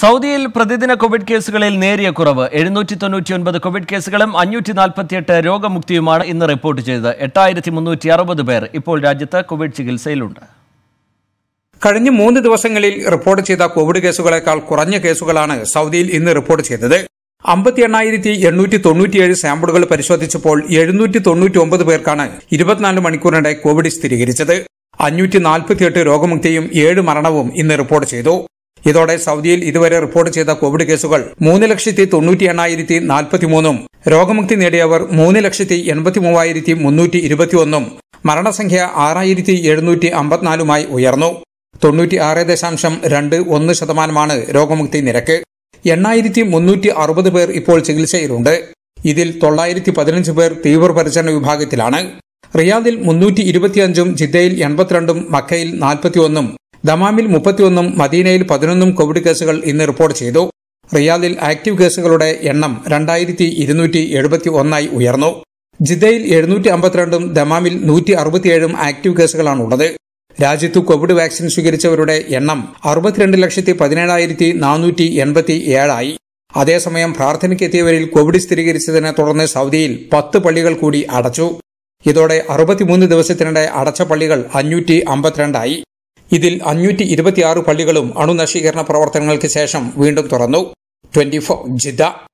സൗദിയിൽ പ്രതിദിന കോവിഡ് കേസുകളിൽ നേരിയ കുറവ് എഴുന്നൂറ്റി തൊണ്ണൂറ്റിയൊൻപത് കോവിഡ് കേസുകളും അഞ്ഞൂറ്റി നാൽപ്പത്തിയെട്ട് രോഗമുക്തിയുമാണ് ഇന്ന് റിപ്പോർട്ട് ചെയ്തത് എട്ടായിരത്തി മുന്നൂറ്റി അറുപത് പേർ ഇപ്പോൾ രാജ്യത്ത് കോവിഡ് ചികിത്സയിലുണ്ട് കഴിഞ്ഞ മൂന്ന് ദിവസങ്ങളിൽ റിപ്പോർട്ട് ചെയ്ത കോവിഡ് കേസുകളേക്കാൾ കുറഞ്ഞ കേസുകളാണ് സൗദിയിൽ ഇന്ന് റിപ്പോർട്ട് ചെയ്തത് അമ്പത്തി എണ്ണായിരത്തി എണ്ണൂറ്റി തൊണ്ണൂറ്റിയേഴ് സാമ്പിളുകൾ പരിശോധിച്ചപ്പോൾ എഴുന്നൂറ്റി തൊണ്ണൂറ്റി ഒമ്പത് പേർക്കാണ് ഇരുപത്തിനാല് മണിക്കൂറിനിടെ കോവിഡ് സ്ഥിരീകരിച്ചത് അഞ്ഞൂറ്റി നാൽപ്പത്തിയെട്ട് രോഗമുക്തിയും ഏഴ് മരണവും ഇന്ന് റിപ്പോർട്ട് ചെയ്തു ഇതോടെ സൗദിയിൽ ഇതുവരെ റിപ്പോർട്ട് ചെയ്ത കോവിഡ് കേസുകൾ മൂന്ന് ലക്ഷത്തി തൊണ്ണൂറ്റി എണ്ണായിരത്തി നാൽപ്പത്തിമൂന്നും രോഗമുക്തി നേടിയവർ മൂന്ന് ലക്ഷത്തി എൺപത്തി മൂവായിരത്തി മുന്നൂറ്റി ഇരുപത്തിയൊന്നും മരണസംഖ്യ ആറായിരത്തി എഴുന്നൂറ്റി അമ്പത്തിനാലുമായി ഉയർന്നു തൊണ്ണൂറ്റി ആറ് ദശാംശം രണ്ട് ഒന്ന് ശതമാനമാണ് രോഗമുക്തി നിരക്ക് എണ്ണായിരത്തി മുന്നൂറ്റി അറുപത് പേർ ഇപ്പോൾ ചികിത്സയിലുണ്ട് ഇതിൽ തൊള്ളായിരത്തി പതിനഞ്ച് പേർ തീവ്രപരിചരണ വിഭാഗത്തിലാണ് റിയാദിൽ മുന്നൂറ്റി ഇരുപത്തിയഞ്ചും ജിദ്ദയിൽ എൺപത്തിരണ്ടും മക്കയിൽ നാൽപ്പത്തിയൊന്നും ദമാമിൽ മുപ്പത്തിയൊന്നും മദീനയിൽ പതിനൊന്നും കോവിഡ് കേസുകൾ ഇന്ന് റിപ്പോർട്ട് ചെയ്തു റിയാദിൽ ആക്റ്റീവ് കേസുകളുടെ എണ്ണം രണ്ടായിരത്തി ഇരുന്നൂറ്റി എഴുപത്തി ഒന്നായി ഉയർന്നു ജിദ്ദയിൽ എഴുന്നൂറ്റി അമ്പത്തിരണ്ടും ദമാമിൽ നൂറ്റി അറുപത്തിയേഴും ആക്റ്റീവ് കേസുകളാണുള്ളത് രാജ്യത്ത് കോവിഡ് വാക്സിൻ സ്വീകരിച്ചവരുടെ എണ്ണം അറുപത്തിരണ്ട് ലക്ഷത്തി പതിനേഴായിരത്തി നാനൂറ്റി എൺപത്തി ഏഴായി അതേസമയം പ്രാർത്ഥനയ്ക്കെത്തിയവരിൽ കോവിഡ് സ്ഥിരീകരിച്ചതിനെ തുടർന്ന് സൗദിയിൽ പത്ത് പള്ളികൾ കൂടി അടച്ചു ഇതോടെ അറുപത്തിമൂന്ന് ദിവസത്തിനിടെ അടച്ച പള്ളികൾ അഞ്ഞൂറ്റി അമ്പത്തിരണ്ടായി ഇതിൽ അഞ്ഞൂറ്റി ഇരുപത്തിയാറ് പള്ളികളും അണുനശീകരണ പ്രവർത്തനങ്ങൾക്ക് ശേഷം വീണ്ടും തുറന്നു ട്വന്റി ഫോർ ജിദ്ദ